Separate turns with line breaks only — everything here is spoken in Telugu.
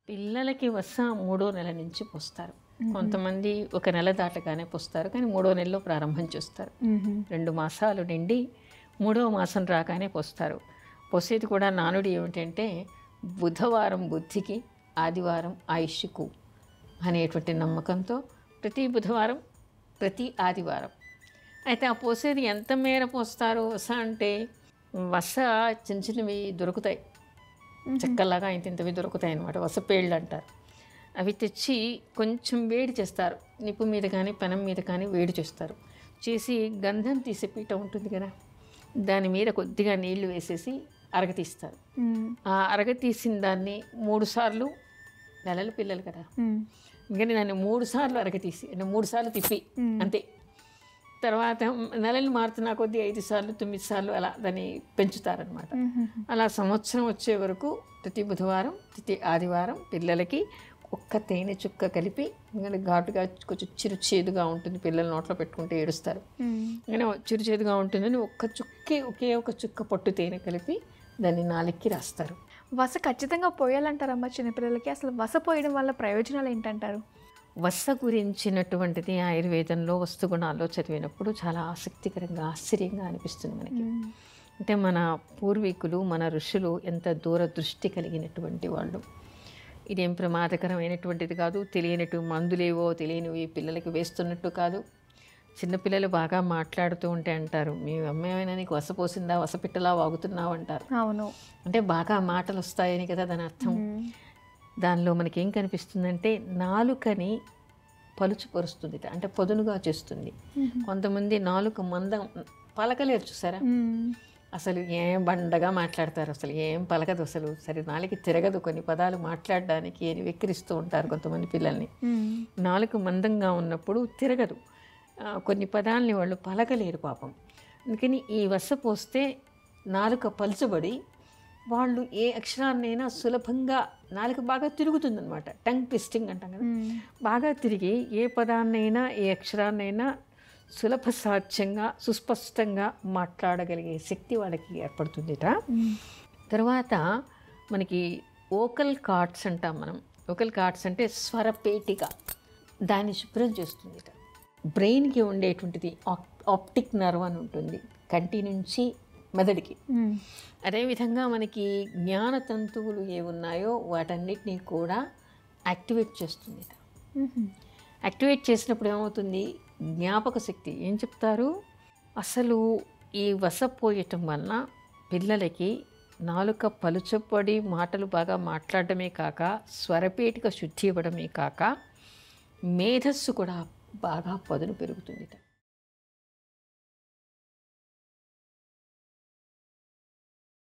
పిల్లలకి వస మూడో నెల నుంచి పోస్తారు కొంతమంది ఒక నెల దాటగానే పోస్తారు కానీ మూడో నెలలో ప్రారంభం చేస్తారు రెండు మాసాలు నిండి మూడో మాసం రాగానే పోస్తారు పోసేది కూడా నానుడి ఏమిటంటే బుధవారం బుద్ధికి ఆదివారం ఆయుష్కు అనేటువంటి నమ్మకంతో ప్రతి బుధవారం ప్రతి ఆదివారం అయితే ఆ పోసేది ఎంత మేర పోస్తారు వస అంటే వస చిన్న చిన్నవి దొరుకుతాయి చెక్కలాగా ఇంత ఇంతవి దొరుకుతాయి అన్నమాట వసపేళ్ళు అంటారు అవి తెచ్చి కొంచెం వేడి చేస్తారు నిప్పు మీద కానీ పెనం మీద కానీ వేడి చేస్తారు చేసి గంధం తీసే పీట ఉంటుంది కదా దాని మీద కొద్దిగా నీళ్లు వేసేసి అరగతీస్తారు ఆ అరగతీసిన దాన్ని మూడు సార్లు నెలల పిల్లలు కదా అందుకని దాన్ని మూడు సార్లు అరగతీసి అంటే మూడు సార్లు తిప్పి అంతే తర్వాత నెలలు మారుతున్న కొద్దీ ఐదు సార్లు తొమ్మిది సార్లు అలా దాన్ని పెంచుతారనమాట అలా సంవత్సరం వచ్చే వరకు ప్రతి బుధవారం ప్రతి ఆదివారం పిల్లలకి ఒక్క తేనె చుక్క కలిపి ఎందుకంటే ఘాటుగా కొంచెం చిరు చేదుగా ఉంటుంది పిల్లలు నోట్లో పెట్టుకుంటే ఏడుస్తారు కానీ చిరు చేదుగా ఉంటుందని ఒక్క చుక్కే ఒకే ఒక చుక్క పొట్టు తేనె కలిపి దాన్ని నాలుగుకి రాస్తారు
వస ఖచ్చితంగా పోయాలంటారమ్మా చిన్నపిల్లలకి అసలు వస పోయడం వల్ల ప్రయోజనాలు ఏంటంటారు
వస గురించినటువంటిది ఆయుర్వేదంలో వస్తుగుణాల్లో చదివినప్పుడు చాలా ఆసక్తికరంగా ఆశ్చర్యంగా అనిపిస్తుంది మనకి అంటే మన పూర్వీకులు మన ఋషులు ఎంత దూరదృష్టి కలిగినటువంటి వాళ్ళు ఇదేం ప్రమాదకరమైనటువంటిది కాదు తెలియనట్టు మందులేవో తెలియనివి పిల్లలకి వేస్తున్నట్టు కాదు చిన్నపిల్లలు బాగా మాట్లాడుతూ ఉంటే అంటారు మీ అమ్మ ఏమైనా నీకు వసపోసిందా వసపిట్టలా వాగుతున్నావు అంటారు
అవును
అంటే బాగా మాటలు వస్తాయని కదా దాని అర్థం దానిలో మనకి ఏం కనిపిస్తుందంటే నాలుకని పలుచుపరుస్తుంది అంటే పొదునుగా చేస్తుంది కొంతమంది నాలుక మందం పలకలేరు చూసారా అసలు ఏం బండగా మాట్లాడతారు అసలు ఏం పలకదు అసలు సరే నాలుగు తిరగదు కొన్ని పదాలు మాట్లాడడానికి అని వెక్కిరిస్తూ ఉంటారు కొంతమంది పిల్లల్ని నాలుక మందంగా ఉన్నప్పుడు తిరగదు ఆ, కొన్ని పదాలని వాళ్ళు పలకలేరు పాపం అందుకని ఈ వస పోస్తే నాలుక పలుచబడి వాళ్ళు ఏ అక్షరాన్నైనా సులభంగా నాలుక బాగా తిరుగుతుందన్నమాట టంగ్ ట్విస్టింగ్ అంటాం కదా బాగా తిరిగి ఏ పదాన్నైనా ఏ అక్షరాన్నైనా సులభ సాధ్యంగా సుస్పష్టంగా మాట్లాడగలిగే శక్తి వాళ్ళకి ఏర్పడుతుందిట తర్వాత మనకి ఓకల్ కార్డ్స్ అంటాం మనం ఓకల్ కార్డ్స్ అంటే స్వరపేటిక దాన్ని శుభ్రం చేస్తుందిట బ్రెయిన్కి ఉండేటువంటిది ఆప్- ఆప్టిక్ నర్వ్ అని ఉంటుంది కంటి నుంచి మెదడికి అదేవిధంగా మనకి జ్ఞాన తంతువులు ఏ ఉన్నాయో వాటన్నిటినీ కూడా యాక్టివేట్ చేస్తుంది యాక్టివేట్ చేసినప్పుడు ఏమవుతుంది జ్ఞాపక శక్తి ఏం చెప్తారు అసలు ఈ వసపోయటం వలన పిల్లలకి నాలుక పలుచబడి మాటలు బాగా మాట్లాడటమే కాక స్వరపేటిక శుద్ధి ఇవ్వడమే కాక మేధస్సు కూడా బాగా పదును పెరుగుతుందిట